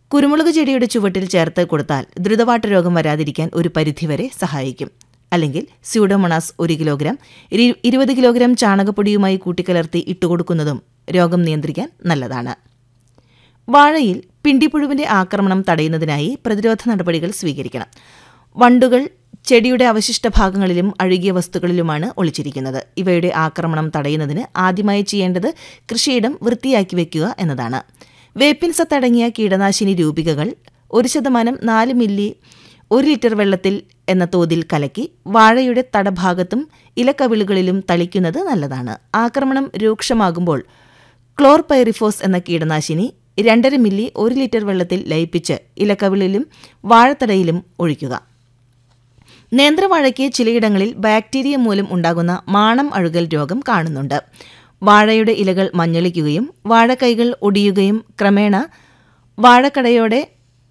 കുരുമുളക് ചെടിയുടെ ചുവട്ടിൽ ചേർത്ത് കൊടുത്താൽ ദ്രുതവാട്ട രോഗം വരാതിരിക്കാൻ ഒരു പരിധിവരെ സഹായിക്കും അല്ലെങ്കിൽ സ്യൂഡോമോണാസ് ഒരു കിലോഗ്രാം ഇരു- ഇരുപത് കിലോഗ്രാം ചാണകപ്പൊടിയുമായി കൂട്ടിക്കലർത്തി ഇട്ടുകൊടുക്കുന്നതും രോഗം നിയന്ത്രിക്കാൻ നല്ലതാണ് വാഴയിൽ പിണ്ടിപ്പുഴുവിന്റെ ആക്രമണം തടയുന്നതിനായി പ്രതിരോധ നടപടികൾ സ്വീകരിക്കണം വണ്ടുകൾ ചെടിയുടെ അവശിഷ്ട ഭാഗങ്ങളിലും അഴുകിയ വസ്തുക്കളിലുമാണ് ഒളിച്ചിരിക്കുന്നത് ഇവയുടെ ആക്രമണം തടയുന്നതിന് ആദ്യമായി ചെയ്യേണ്ടത് കൃഷിയിടം വൃത്തിയാക്കി വെക്കുക എന്നതാണ് വേപ്പിൻ സത്തടങ്ങിയ കീടനാശിനി രൂപികകൾ ഒരു ശതമാനം നാല് മില്ലി ഒരു ലിറ്റർ വെള്ളത്തിൽ എന്ന തോതിൽ കലക്കി വാഴയുടെ തടഭാഗത്തും ഇലക്കവിളുകളിലും തളിക്കുന്നത് നല്ലതാണ് ആക്രമണം രൂക്ഷമാകുമ്പോൾ ക്ലോർപൈറിഫോസ് എന്ന കീടനാശിനി രണ്ടര മില്ലി ഒരു ലിറ്റർ വെള്ളത്തിൽ ലയിപ്പിച്ച് ഇലക്കവിളിലും വാഴത്തടയിലും ഒഴിക്കുക നേന്ത്രവാഴയ്ക്ക് ചിലയിടങ്ങളിൽ ബാക്ടീരിയ മൂലം ഉണ്ടാകുന്ന മാണം അഴുകൽ രോഗം കാണുന്നുണ്ട് വാഴയുടെ ഇലകൾ മഞ്ഞളിക്കുകയും വാഴക്കൈകൾ ഒടിയുകയും ക്രമേണ വാഴക്കടയോടെ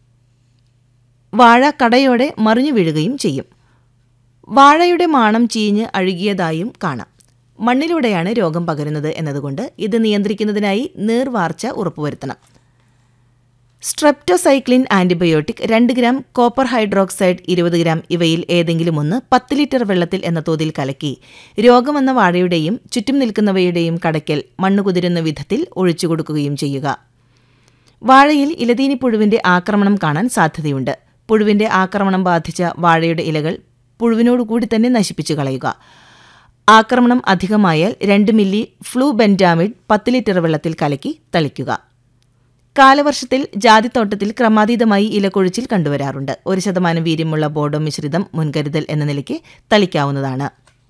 വാഴ കടയോടെ മറിഞ്ഞു വീഴുകയും ചെയ്യും വാഴയുടെ മാണം ചീഞ്ഞ് അഴുകിയതായും കാണാം മണ്ണിലൂടെയാണ് രോഗം പകരുന്നത് എന്നതുകൊണ്ട് ഇത് നിയന്ത്രിക്കുന്നതിനായി നീർവാർച്ച ഉറപ്പുവരുത്തണം സ്ട്രെപ്റ്റോസൈക്ലിൻ ആന്റിബയോട്ടിക് രണ്ട് ഗ്രാം കോപ്പർ ഹൈഡ്രോക്സൈഡ് ഇരുപത് ഗ്രാം ഇവയിൽ ഏതെങ്കിലും ഒന്ന് പത്ത് ലിറ്റർ വെള്ളത്തിൽ എന്ന തോതിൽ കലക്കി രോഗമെന്ന വാഴയുടെയും ചുറ്റും നിൽക്കുന്നവയുടെയും കടയ്ക്കൽ മണ്ണ് കുതിരുന്ന വിധത്തിൽ ഒഴിച്ചു കൊടുക്കുകയും ചെയ്യുക വാഴയിൽ ഇലതീനി പുഴുവിന്റെ ആക്രമണം കാണാൻ സാധ്യതയുണ്ട് പുഴുവിന്റെ ആക്രമണം ബാധിച്ച വാഴയുടെ ഇലകൾ പുഴുവിനോടുകൂടി തന്നെ നശിപ്പിച്ചു കളയുക ആക്രമണം അധികമായാൽ രണ്ട് മില്ലി ഫ്ലൂ ബെൻഡാമിഡ് പത്ത് ലിറ്റർ വെള്ളത്തിൽ കലക്കി തളിക്കുക കാലവർഷത്തിൽ ജാതിത്തോട്ടത്തിൽ ക്രമാതീതമായി ഇലക്കൊഴിച്ചിൽ കണ്ടുവരാറുണ്ട് ഒരു ശതമാനം വീര്യമുള്ള ബോഡോ മിശ്രിതം മുൻകരുതൽ എന്ന നിലയ്ക്ക് തളിക്കാവുന്നതാണ്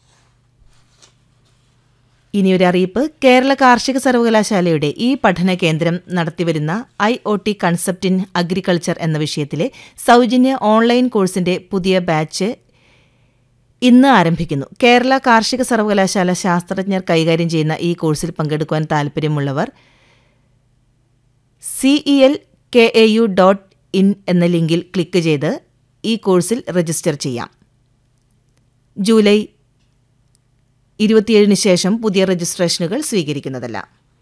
ഇനിയൊരു അറിയിപ്പ് കേരള കാർഷിക സർവകലാശാലയുടെ ഈ പഠന കേന്ദ്രം നടത്തിവരുന്ന I O T concept in agriculture എന്ന വിഷയത്തിലെ സൗജന്യ ഓൺലൈൻ കോഴ്സിന്റെ പുതിയ ബാച്ച് ഇന്ന് ആരംഭിക്കുന്നു കേരള കാർഷിക സർവകലാശാല ശാസ്ത്രജ്ഞർ കൈകാര്യം ചെയ്യുന്ന ഈ കോഴ്സിൽ പങ്കെടുക്കുവാൻ താൽപ്പര്യമുള്ളവർ CEL K A U dot in എന്ന ലിങ്കിൽ ക്ലിക്ക് ചെയ്ത് ഈ കോഴ്സിൽ രജിസ്റ്റർ ചെയ്യാം ജൂലൈ ഇരുപത്തിയേഴിന് ശേഷം പുതിയ രജിസ്ട്രേഷനുകൾ സ്വീകരിക്കുന്നതല്ല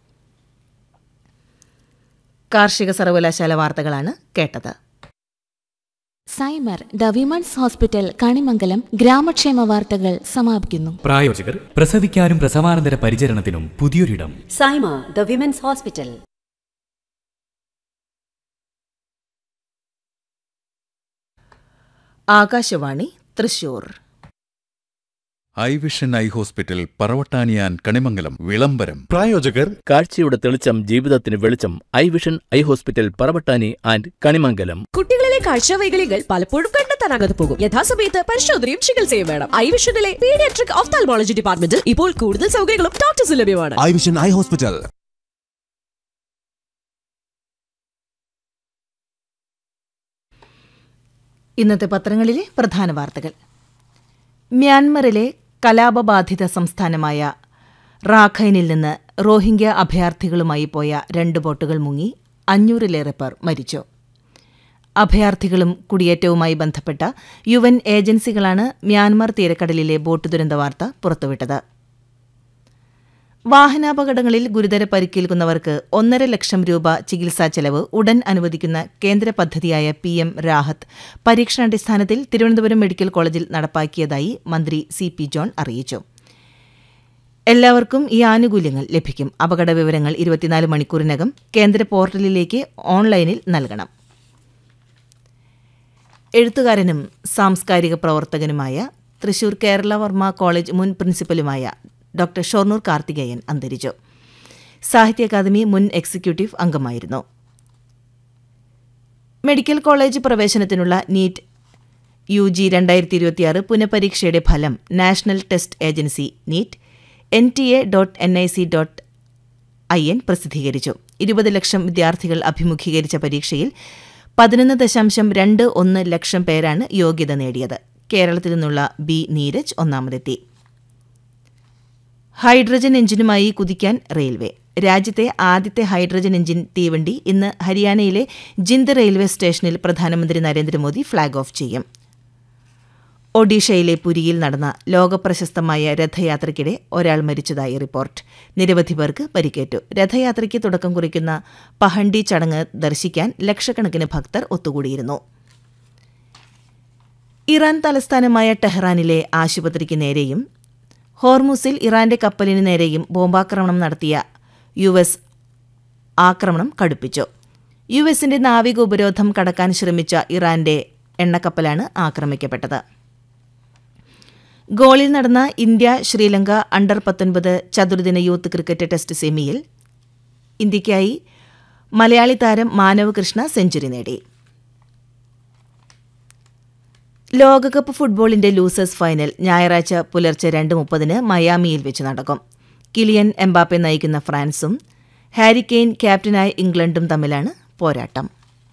കാർഷിക സർവകലാശാല വാർത്തകളാണ് കേട്ടത് Saima the women's hospital Kanimangalam ഗ്രാമക്ഷേമ വാർത്തകൾ സമാപിക്കുന്നു പ്രായോജകർ പ്രസവിക്കാനും പ്രസവാനന്തര പരിചരണത്തിനും പുതിയൊരിടം Saima the women's hospital Akashvani Thrissur eye vision eye hospital പറവട്ടാനിയാൻ കണിമംഗലം വിളംബരം പ്രായോജകർ കാഴ്ചയുടെ തെളിച്ചം ജീവിതത്തിന് വെളിച്ചം eye vision eye hospital Paravattani and Kanimangalam കുട്ടികളിലെ കാഴ്ചവൈകല്യങ്ങൾ പലപ്പോഴും കണ്ടെത്താനാകാതെ പോകും യഥാസമയത്ത് പരിശോധനയും ചികിത്സയും വേണം ഐവിഷനിലെ പീഡിയാട്രിക് ഓഫ്താൽമോളജി ഡിപ്പാർട്ട്മെന്റിൽ ഇപ്പോൾ കൂടുതൽ സൗകര്യങ്ങളും ഡോക്ടേഴ്സ് ലഭ്യമാണ് ഐ വിഷൻ ഐ ഹോസ്പിറ്റൽ ഇന്നത്തെ പത്രങ്ങളിലെ പ്രധാന വാർത്തകൾ മ്യാൻമറിലെ കലാപബാധിത സംസ്ഥാനമായ റാഖൈനിൽ നിന്ന് റോഹിംഗ്യ അഭയാർത്ഥികളുമായി പോയ രണ്ട് ബോട്ടുകൾ മുങ്ങി അഞ്ഞൂറിലേറെ പേർ മരിച്ചു അഭയാർത്ഥികളും കുടിയേറ്റവുമായി ബന്ധപ്പെട്ട യു എൻ ഏജൻസികളാണ് മ്യാൻമർ തീരക്കടലിലെ ബോട്ട് ദുരന്ത വാർത്ത പുറത്തുവിട്ടത് വാഹനാപകടങ്ങളിൽ ഗുരുതര പരിക്കേൽക്കുന്നവർക്ക് ഒന്നര ലക്ഷം രൂപ ചികിത്സാ ചെലവ് ഉടൻ അനുവദിക്കുന്ന കേന്ദ്ര പദ്ധതിയായ പി എം രാഹത്ത് പരീക്ഷണാടിസ്ഥാനത്തിൽ തിരുവനന്തപുരം മെഡിക്കൽ കോളേജിൽ നടപ്പാക്കിയതായി മന്ത്രി സി പി ജോൺ അറിയിച്ചു എല്ലാവർക്കും ഈ ആനുകൂല്യങ്ങൾ ലഭിക്കും അപകട വിവരങ്ങൾ ഇരുപത്തിനാല് മണിക്കൂറിനകം കേന്ദ്ര പോർട്ടലിലേക്ക് ഓൺലൈനിൽ നൽകണം എഴുത്തുകാരനും സാംസ്കാരിക പ്രവർത്തകനുമായ തൃശൂർ കേരളവർമ്മ കോളേജ് മുൻ പ്രിൻസിപ്പലുമായ ഡോക്ടർ ഷൊർണൂർ കാർത്തികേയൻ അന്തരിച്ചു സാഹിത്യ അക്കാദമി മുൻ എക്സിക്യൂട്ടീവ് അംഗമായിരുന്നു മെഡിക്കൽ കോളേജ് പ്രവേശനത്തിനുള്ള നീറ്റ് യു ജി രണ്ടായിരത്തി ഇരുപത്തിയാറ് പുനഃപരീക്ഷയുടെ ഫലം national test agency NEET N T A dot N I C dot I N പ്രസിദ്ധീകരിച്ചു ഇരുപത് ലക്ഷം വിദ്യാർത്ഥികൾ അഭിമുഖീകരിച്ച പരീക്ഷയിൽ പതിനൊന്ന് ദശാംശം രണ്ട് ഒന്ന് ലക്ഷം പേരാണ് യോഗ്യത നേടിയത് കേരളത്തിൽ നിന്നുള്ള ബി നീരജ് ഒന്നാമതെത്തി ഹൈഡ്രജൻ എഞ്ചിനുമായി കുതിക്കാൻ റെയിൽവേ രാജ്യത്തെ ആദ്യത്തെ ഹൈഡ്രജൻ എഞ്ചിൻ തീവണ്ടി ഇന്ന് ഹരിയാനയിലെ ജിന്ദ് റെയിൽവേ സ്റ്റേഷനിൽ പ്രധാനമന്ത്രി നരേന്ദ്രമോദി ഫ്ളാഗ് ഓഫ് ചെയ്യും ഒഡീഷയിലെ പുരിയിൽ നടന്ന ലോകപ്രശസ്തമായ രഥയാത്രയ്ക്കിടെ ഒരാൾ മരിച്ചതായി റിപ്പോർട്ട് നിരവധി പേർക്ക് പരിക്കേറ്റു രഥയാത്രയ്ക്ക് തുടക്കം കുറിക്കുന്ന പഹണ്ടി ചടങ്ങ് ദർശിക്കാൻ ലക്ഷക്കണക്കിന് ഭക്തർ ഒത്തുകൂടിയിരുന്നു ഇറാൻ തലസ്ഥാനമായ ടെഹ്റാനിലെ ആശുപത്രിക്ക് നേരെയും ഹോർമുസിൽ ഇറാന്റെ കപ്പലിന് നേരെയും ബോംബാക്രമണം നടത്തിയ യു എസ് ആക്രമണം കടുപ്പിച്ചു യു എസിന്റെ നാവിക ഉപരോധം കടക്കാൻ ശ്രമിച്ച ഇറാന്റെ എണ്ണക്കപ്പലാണ് ആക്രമിക്കപ്പെട്ടത് ഗോളിൽ നടന്ന ഇന്ത്യ ശ്രീലങ്ക അണ്ടർ പത്തൊൻപത് ചതുർദിന യൂത്ത് ക്രിക്കറ്റ് ടെസ്റ്റ് സെമിയിൽ ഇന്ത്യയ്ക്കായി മലയാളി താരം മാനവ് കൃഷ്ണ സെഞ്ചുറി നേടി ലോകകപ്പ് ഫുട്ബോളിന്റെ ലൂസേഴ്സ് ഫൈനൽ ഞായറാഴ്ച പുലർച്ചെ രണ്ട് മുപ്പതിന് മയാമിയിൽ വെച്ച് നടക്കും കിലിയൻ എംബാപ്പെ നയിക്കുന്ന ഫ്രാൻസും ഹാരി കെയ്ൻ ക്യാപ്റ്റനായ ഇംഗ്ലണ്ടും തമ്മിലാണ് പോരാട്ടം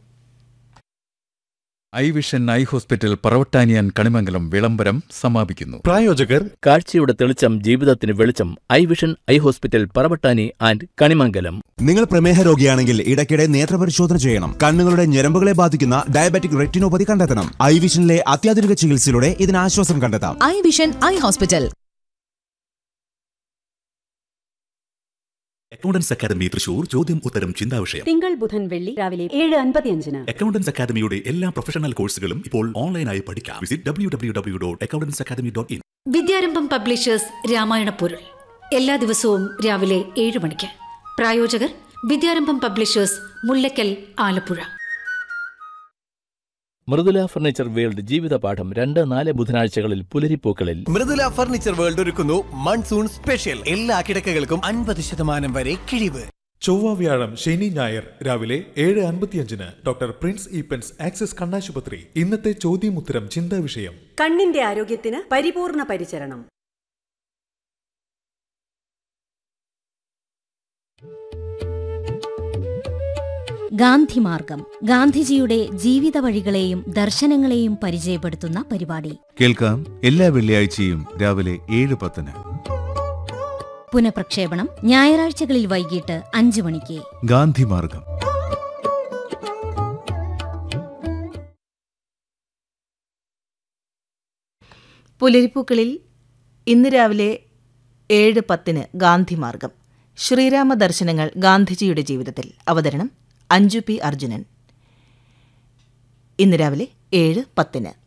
ഐ വിഷൻ ഐ ഹോസ്പിറ്റൽ പറവട്ടാനിയാൻ കണിമംഗലം വിളംബരം സമാപിക്കുന്നു പ്രായോജകർ കാഴ്ചയുടെ തെളിച്ചം ജീവിതത്തിന് വെളിച്ചം eye vision eye hospital Paravattani and Kanimangalam നിങ്ങൾ പ്രമേഹ രോഗിയാണെങ്കിൽ ഇടയ്ക്കിടെ നേത്രപരിശോധന ചെയ്യണം കണ്ണുകളുടെ ഞരമ്പുകളെ ബാധിക്കുന്ന ഡയബറ്റിക് റെറ്റിനോപ്പതി കണ്ടെത്തണം ഐ വിഷനിലെ അത്യാധുനിക ചികിത്സയിലൂടെ ഇതിന് ആശ്വാസം കണ്ടെത്താം eye vision eye hospital accountants academy Thrissur ചോദ്യം ഉത്തരം ചിന്താവിഷയം തിങ്കൾ ബുധൻ വെള്ളി രാവിലെ ഏഴ് അൻപത്തിയഞ്ചിന് അക്കൗണ്ടൻസ് അക്കാദമിയുടെ എല്ലാ പ്രൊഫഷണൽ കോഴ്സുകളും ഇപ്പോൾ ഓൺലൈനായി പഠിക്കാം visit W W W dot accountants academy dot in Vidyarambham publishers Ramayana പൊരുൾ എല്ലാ ദിവസവും രാവിലെ ഏഴ് മണിക്ക് പ്രായോജകർ Vidyarambham publishers Mullakkal Alappuzha Mridula furniture world ജീവിതപാഠം രണ്ട് നാല് ബുധനാഴ്ചകളിൽ പുലരിപ്പൂക്കളിൽ മൃദുല ഫർണിച്ചർ വേൾഡ് ഒരുക്കുന്നു മൺസൂൺ സ്പെഷ്യൽ എല്ലാ കിടക്കകൾക്കും അൻപത് ശതമാനം വരെ കിഴിവ് ചൊവ്വ വ്യാഴം ശനി ഞായർ രാവിലെ ഏഴ് അൻപത്തിയഞ്ചിന് ഡോക്ടർ പ്രിൻസ് ഈപ്പൻസ് ആക്സിസ് കണ്ണാശുപത്രി ഇന്നത്തെ ചോദ്യമുത്തരം ചിന്താ വിഷയം കണ്ണിന്റെ ആരോഗ്യത്തിന് പരിപൂർണ പരിചരണം ഗാന്ധിമാർഗം ഗാന്ധിജിയുടെ ജീവിത വഴികളെയും ദർശനങ്ങളെയും പരിചയപ്പെടുത്തുന്ന പരിപാടി കേൾക്കാം എല്ലാ വെള്ളിയാഴ്ചയും രാവിലെ ഏഴ് പത്തിന് പുനഃപ്രക്ഷേപണം ഞായറാഴ്ചകളിൽ വൈകിട്ട് അഞ്ചു മണിക്ക് ഗാന്ധിമാർഗം പുലരിപ്പൂക്കളിൽ ഇന്ന് രാവിലെ ഏഴ് പത്തിന് ഗാന്ധിമാർഗം ശ്രീരാമ ദർശനങ്ങൾ ഗാന്ധിജിയുടെ ജീവിതത്തിൽ അവതരണം അഞ്ജു പി അർജുനൻ ഇന്ന് രാവിലെ ഏഴ് പത്തിന്